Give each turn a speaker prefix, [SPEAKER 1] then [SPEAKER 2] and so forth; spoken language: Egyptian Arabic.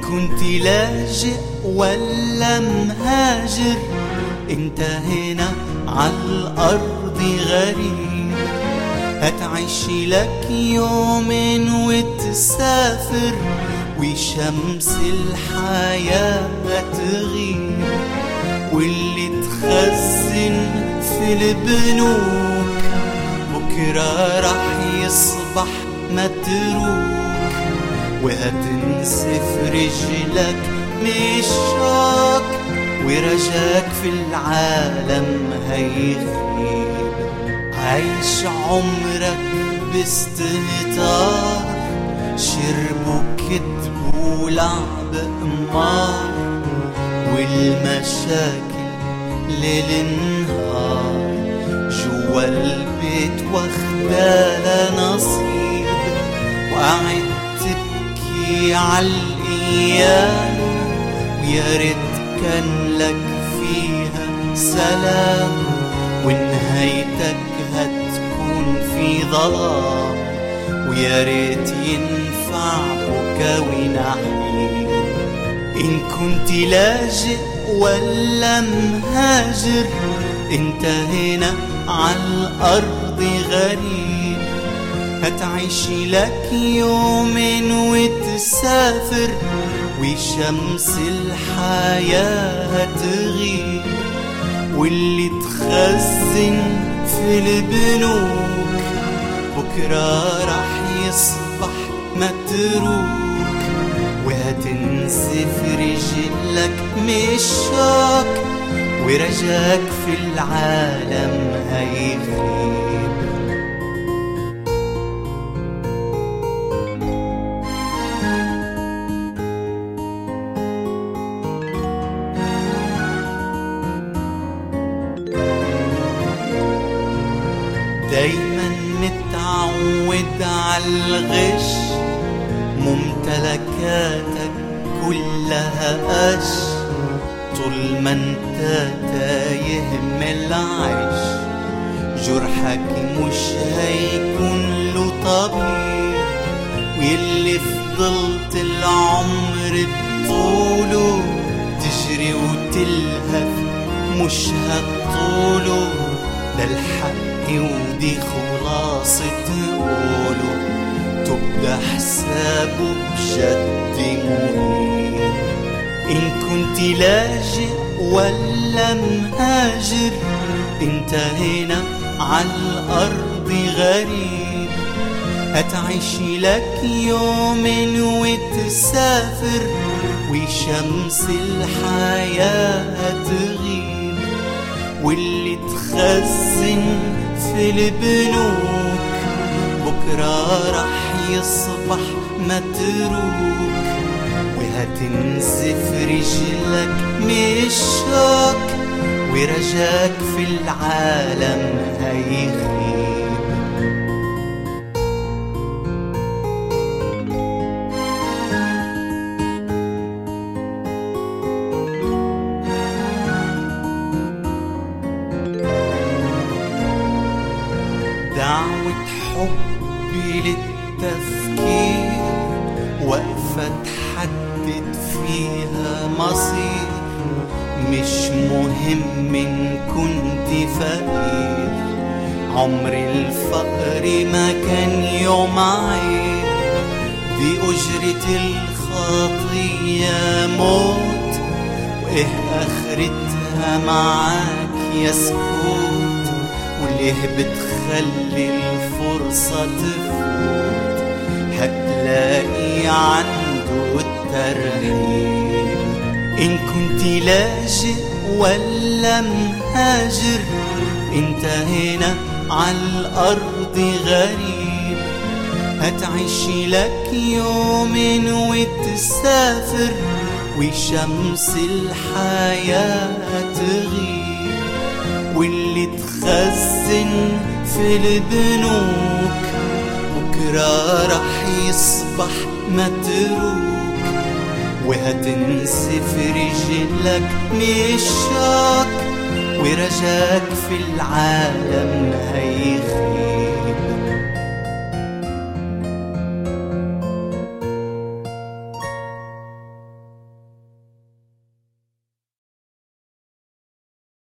[SPEAKER 1] كنت لاجئ ولا مهاجر انت هنا عالأرض غريب هتعيش لك يومين وتسافر وشمس الحياة تغيب واللي تخزن في البنوك بكرة راح يصبح متروك وهتنسف رجلك مشاك ورجاك في العالم هيخيب عيش عمرك باستهتار شرب وكذب ولعب قمار والمشاكل ليل نهار جوا البيت واخدالها نصيب وقعد تبكي عالايام ويا ريت كان لك فيها سلام ونهايتك هتكون في ظلام ويا ريت ينفع بكا ونحيب إن كنت لاجئ ولا مهاجر انت هنا عالأرض غريب هتعيش لك يومين وتسافر وشمس الحياة هتغيب واللي تخزن في البنوك بكرة راح يصبح متروك وهتنسف رجلك مشاك ورجاك في العالم هيغيب دايما متعود عالغش ممتلكاتك كلها قش طول ما انت تايه من العيش جرحك مش هيكون له طبيب واللي فضلت العمر بطوله تجري وتلهف مش هتطوله ده الحق ودي خلاصة قوله تبقى حسابه بجد مهين إن كنت لاجئ ولا مهاجر انت هنا عالأرض غريب هتعيش لك يومين وتسافر وشمس الحياة تغيب واللي تخزن في البنوك بكرة راح يصبح متروك وهتنسف رجلك مشاك ورجاك في العالم هيخيب دعوة حبي للتفكير وقفة تحدد فيها مصير مش مهم إن كنت فقير عمر الفقر ما كان يوم عيب دي أجرة الخطية موت وإيه آخرتها معاك يا سكوت وليه بتخلي الفرصة تفوت هتلاقي عنده الترهيب إن كنت لاجئ ولا مهاجر انت هنا عالأرض غريب هتعيش لك يومين وتسافر وشمس الحياة تغيب واللي تخزن في البنوك بكرة راح يصبح متروك وهتنسف رجلك مشاك ورجاك في العالم هيخيب